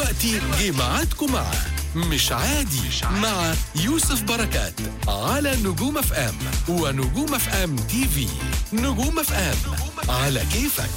دلوقتي جه ميعادكم مع مش عادي مع يوسف بركات على نجوم اف ام ونجوم اف ام تي في نجوم اف ام على كيفك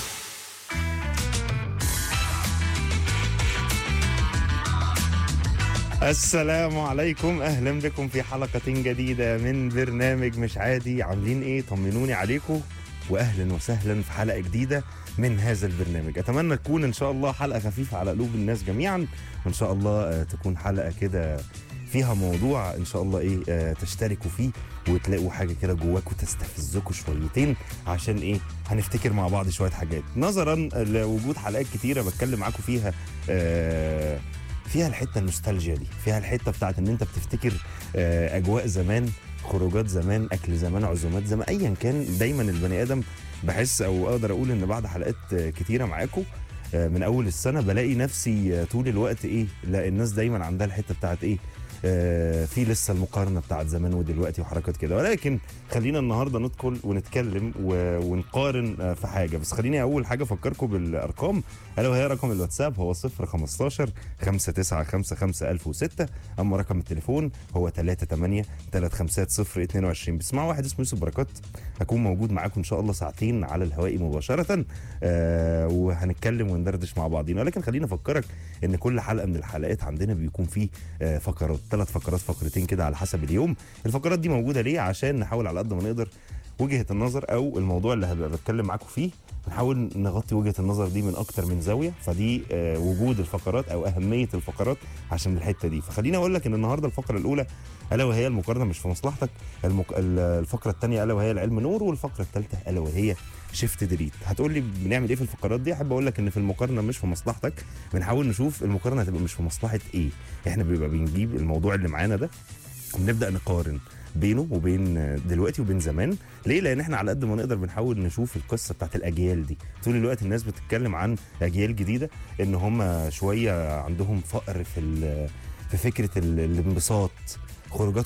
السلام عليكم اهلا بكم في حلقة جديدة من برنامج مش عادي عاملين ايه طمنوني عليكم واهلا وسهلا في حلقة جديدة من هذا البرنامج اتمنى تكون ان شاء الله حلقة خفيفة على قلوب الناس جميعا وان شاء الله آه، تكون حلقة كده فيها موضوع ان شاء الله ايه آه، تشتركوا فيه وتلاقوا حاجه كده جواكوا تستفزكوا شويتين عشان ايه هنفتكر مع بعض شويه حاجات نظرا لوجود حلقات كتيره بتكلم معاكم فيها آه فيها الحته النوستالجيا دي فيها الحته بتاعت ان انت بتفتكر آه اجواء زمان خروجات زمان اكل زمان عزومات زمان ايا كان دايما البني ادم بحس او اقدر اقول ان بعد حلقات آه، كتيره معاكم آه، من اول السنه بلاقي نفسي آه، طول الوقت ايه لا الناس دايما عندها الحته بتاعت ايه آه، في لسه المقارنه بتاعت زمان ودلوقتي وحركات كده ولكن خلينا النهارده ندخل ونتكلم و- ونقارن آه، في حاجه بس خليني اول حاجه افكركم بالارقام الا وهي رقم الواتساب هو 015 5955006 اما رقم التليفون هو 38 350 بسمعوا واحد اسمه يوسف بركات هكون موجود معاكم ان شاء الله ساعتين على الهواء مباشره آه وهنتكلم وندردش مع بعضينا ولكن خليني افكرك ان كل حلقه من الحلقات عندنا بيكون فيه آه فقرات ثلاث فقرات فقرتين كده على حسب اليوم الفقرات دي موجوده ليه عشان نحاول على قد ما نقدر وجهه النظر او الموضوع اللي هبقى بتكلم معاكم فيه نحاول نغطي وجهه النظر دي من اكتر من زاويه فدي آه وجود الفقرات او اهميه الفقرات عشان الحته دي فخليني اقول لك ان النهارده الفقره الاولى الا وهي المقارنه مش في مصلحتك المك... ال- الفقره الثانيه الا وهي العلم نور والفقره الثالثه الا وهي شيفت ديليت هتقول لي بنعمل ايه في الفقرات دي احب اقول لك ان في المقارنه مش في مصلحتك بنحاول نشوف المقارنه هتبقى مش في مصلحه ايه احنا بيبقى بنجيب الموضوع اللي معانا ده ونبدا نقارن بينه وبين دلوقتي وبين زمان ليه لان احنا على قد ما نقدر بنحاول نشوف القصه بتاعت الاجيال دي طول الوقت الناس بتتكلم عن اجيال جديده ان هم شويه عندهم فقر في ال- في فكره ال- الانبساط خروجات